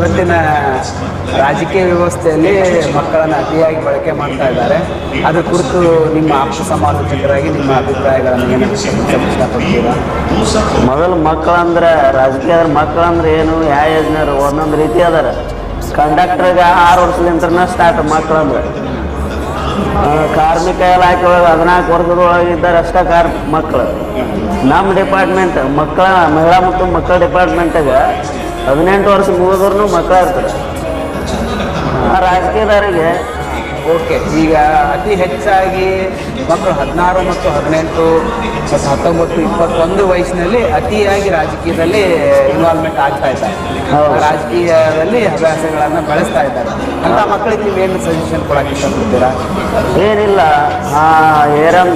ಇವತ್ತಿನ ರಾಜಕೀಯ ವ್ಯವಸ್ಥೆಯಲ್ಲಿ ಮಕ್ಕಳನ್ನು ಅತಿಯಾಗಿ ಬಳಕೆ ಮಾಡ್ತಾ ಇದ್ದಾರೆ ಅದ್ರ ಕುರಿತು ನಿಮ್ಮ ಆಪ್ತ ಸಮಾಲೋಚಕರಾಗಿ ನಿಮ್ಮ ಅಭಿಪ್ರಾಯಗಳನ್ನು ಏನು ಇಷ್ಟಪಡ್ತೀರಾ ಮೊದಲು ಮಕ್ಕಳಂದ್ರೆ ರಾಜಕೀಯದ ಮಕ್ಕಳಂದ್ರೆ ಏನು ಯಾವ ಯೋಜನೆಯರು ಒಂದೊಂದು ರೀತಿ ಅದಾರ ಕಂಡಕ್ಟರ್ಗೆ ಆರು ವರ್ಷಲಿಂತ್ರನ ಸ್ಟಾರ್ಟ್ ಮಕ್ಕಳಂದ್ರೆ ಆ, ಕಾರ್ಮಿಕ ಇಲಾಖೆ ಒಳಗೆ ಹದಿನಾಲ್ಕು ವರ್ಷದೊಳಗೆ ಇದ್ದಾರೆ ಅಷ್ಟೇ ಕಾರ್ ಮಕ್ಕಳು ನಮ್ಮ ಡಿಪಾರ್ಟ್ಮೆಂಟ್ ಮಕ್ಕಳ ಮಹಿಳಾ ಮತ್ತು ಮಕ್ಕಳ ಡಿಪಾರ್ಟ್ಮೆಂಟಾಗ ಹದಿನೆಂಟು ವರ್ಷ ಮುಗಿದ್ರು ಮಕ್ಕಳ ಇರ್ತಾರೆ ಆ, ರಾಜಕೀಯದವರಿಗೆ ಓಕೆ ಈಗ ಅತಿ ಹೆಚ್ಚಾಗಿ ಮಕ್ಕಳು ಹದಿನಾರು ಮತ್ತು ಹದಿನೆಂಟು ಮತ್ತು ಹತ್ತೊಂಬತ್ತು ಇಪ್ಪತ್ತೊಂದು ವಯಸ್ಸಿನಲ್ಲಿ ಅತಿಯಾಗಿ ರಾಜಕೀಯದಲ್ಲಿ ಇನ್ವಾಲ್ವ್ಮೆಂಟ್ ಆಗ್ತಾ ಇದ್ದಾರೆ ಹೌದು. ರಾಜಕೀಯದಲ್ಲಿ ಹವ್ಯಾಸಗಳನ್ನು ಬೆಳೆಸ್ತಾ ಇದ್ದಾರೆ ಅಂತ ಮಕ್ಕಳಿಗೆ ನೀವೇನು ಸಜೆಷನ್ ಕೊಡಕ್ಕೆ ಇಷ್ಟಪಡ್ತೀರಾ ಏನಿಲ್ಲ ಆ ಏರನ್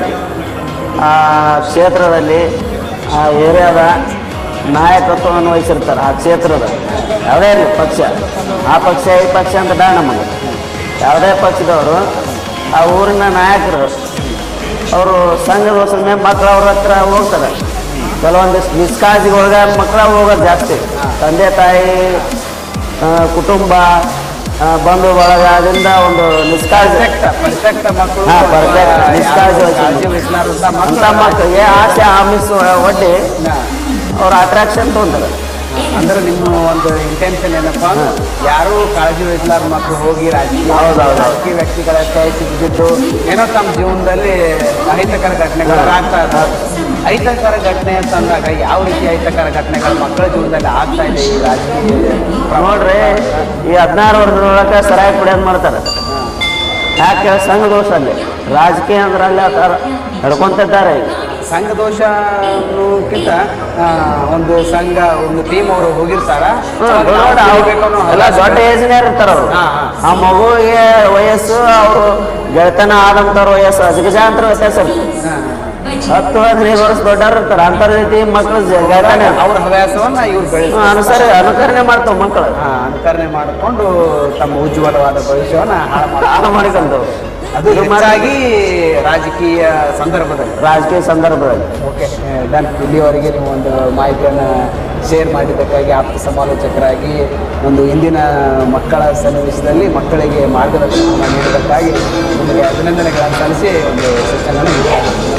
ಆ ಕ್ಷೇತ್ರದಲ್ಲಿ ಆ ಏರಿಯಾದ ನಾಯಕತ್ವವನ್ನು ವಹಿಸಿರ್ತಾರೆ ಆ ಕ್ಷೇತ್ರದ ಯಾವುದೇ ಇರಲಿ ಪಕ್ಷ ಆ ಪಕ್ಷ ಈ ಪಕ್ಷ ಅಂತ ಬೇಡ ನಮಗೆ ಯಾವುದೇ ಪಕ್ಷದವರು ಆ ಊರಿನ ನಾಯಕರು ಅವರು ಸಂಘದ ಹೊಸ ಮೇಲೆ ಮಕ್ಕಳು ಅವ್ರ ಹತ್ರ ಹೋಗ್ತಾರೆ ಕೆಲವೊಂದಿಷ್ಟು ನಿಷ್ಕಾಳಜಿಗೊಳಗೆ ಮಕ್ಕಳ ಹೋಗೋದು ಜಾಸ್ತಿ ತಂದೆ ತಾಯಿ ಆ, ಕುಟುಂಬ ಆ, ಬಂಧು ಬಳಗ ಅದರಿಂದ ಒಂದು ನಿಷ್ಕಾಳಜಿ ಪರ್ಫೆಕ್ಟ್ ಪರ್ಫೆಕ್ಟ್ ಮಕ್ಕಳು ಹಾ, perfect. ನಿಷ್ಕಾಳಜಿ ವಹಿಸಿ. ಕಾಳಜಿ ವಹಿಸಲಾರಂತ ಅಂತ ಮಕ್ಕಳು ಮಕ್ಕಳಿಗೆ ಆಸೆ ಆಮಿಸ್ ಒಡ್ಡಿ ಹಾ. ಅವ್ರ ಅಟ್ರಾಕ್ಷನ್ ತೊಗೊಂತಾರೆ ಅಂದ್ರೆ ನಿಮ್ಮ ಒಂದು ಇಂಟೆನ್ಷನ್ ಏನಪ್ಪಾ ಯಾರು ಕಾಳಜಿ ವಹಿಸಲಾರ ಮಕ್ಕಳು ಹೋಗಿ ರಾಜಕೀಯ ಹೌದು, ಹೌದು. ರಾಜಕೀಯ ವ್ಯಕ್ತಿಗಳ ಕೈ ಸಿಕ್ಕಿದ್ದು ಏನೋ ತಮ್ಮ ಜೀವನದಲ್ಲಿ ಅಹಿತಕರ ಘಟನೆಗಳು ಆಗ್ತಾ ಇದ್ದಾವೆ ಅಹಿತಕರ ಘಟನೆ ಅಂತ ಅಂದಾಗ ಯಾವ ರೀತಿ ಅಹಿತಕರ ಘಟನೆಗಳು ಮಕ್ಕಳ ಜೀವನದಲ್ಲಿ ಆಗ್ತಾ ಇದೆ ಈ ರಾಜಕೀಯ ನೋಡ್ರಿ ಈ ಹದಿನಾರು ವರ್ಷದೊಳಗೆ ಸರಾಯಿ ಕುಡಿಯೋದು ಮಾಡ್ತಾರೆ ಯಾಕೆ ಸಂಘ ದೋಷ ಅಲ್ಲಿ ರಾಜಕೀಯ ಅಂದ್ರೆ ಅಲ್ಲಿ ಆ ಥರ ನಡ್ಕೊಂತಿದ್ದಾರೆ ಈಗ ಸಂಘ ದೋಷ ಅನ್ನೋಕ್ಕಿಂತ ಆ, ಒಂದು ಸಂಘ ಒಂದು ಟೀಮ್ ಅವರು ಹೋಗಿರ್ತಾರ ಹ್ಮ್, ದೊಡ್ಡ ಅವ್ರು ಎಲ್ಲ ದೊಡ್ಡ ಏಜ್ನೇ ಇರ್ತಾರ ಅವರು ಹಾ, ಹಾ. ಆ ಮಗುವಿಗೆ ವಯಸ್ಸು ಅವರು ಗೆಳೆತನ ಆದಂಥವ್ರ ವಯಸ್ಸು ಅಜಗಜಾಂತರ ವ್ಯತ್ಯಾಸ ಇರ್ತದೆ ಹತ್ತು ಹದಿನೈದು ವರ್ಷ ದೊಡ್ಡವ್ರು ಇರ್ತಾರೆ ಅಂಥವ್ರ ರೀತಿ ಮಕ್ಕಳು ಗೆಳೆತನ ಅವ್ರ ಹವ್ಯಾಸವನ್ನ ಇವ್ರು ಬೆಳೆಸ ಅನುಸರ ಅನುಕರಣೆ ಮಾಡ್ತಾವ ಮಕ್ಕಳು ಹಾ, ಅನುಕರಣೆ ಮಾಡಿಕೊಂಡು ತಮ್ಮ ಉಜ್ವಲವಾದ ಭವಿಷ್ಯವನ್ನ ಹಾಳು ಮಾಡ್ತಾರೆ. ಹಾಳು ಮಾಡಿಕೊಂಡವು ಅದು ಹೆಚ್ಚಾಗಿ ರಾಜಕೀಯ ಸಂದರ್ಭದಲ್ಲಿ ರಾಜಕೀಯ ಸಂದರ್ಭದಲ್ಲಿ ಓಕೆ ಡನ್ ಇಲ್ಲಿಯವರೆಗೆ ನೀವು ಒಂದು ಮಾಹಿತಿಯನ್ನು ಶೇರ್ ಮಾಡಿದ್ದಕ್ಕಾಗಿ ಆಪ್ತ ಸಮಾಲೋಚಕರಾಗಿ ಒಂದು ಇಂದಿನ ಮಕ್ಕಳ ಸನ್ನಿವೇಶದಲ್ಲಿ ಮಕ್ಕಳಿಗೆ ಮಾರ್ಗದರ್ಶನವನ್ನು ನೀಡಿದ್ದಕ್ಕಾಗಿ ನಿಮಗೆ ಅಭಿನಂದನೆಗಳನ್ನು ಸಲ್ಲಿಸಿ ಒಂದು ಸೂಚನೆಯನ್ನು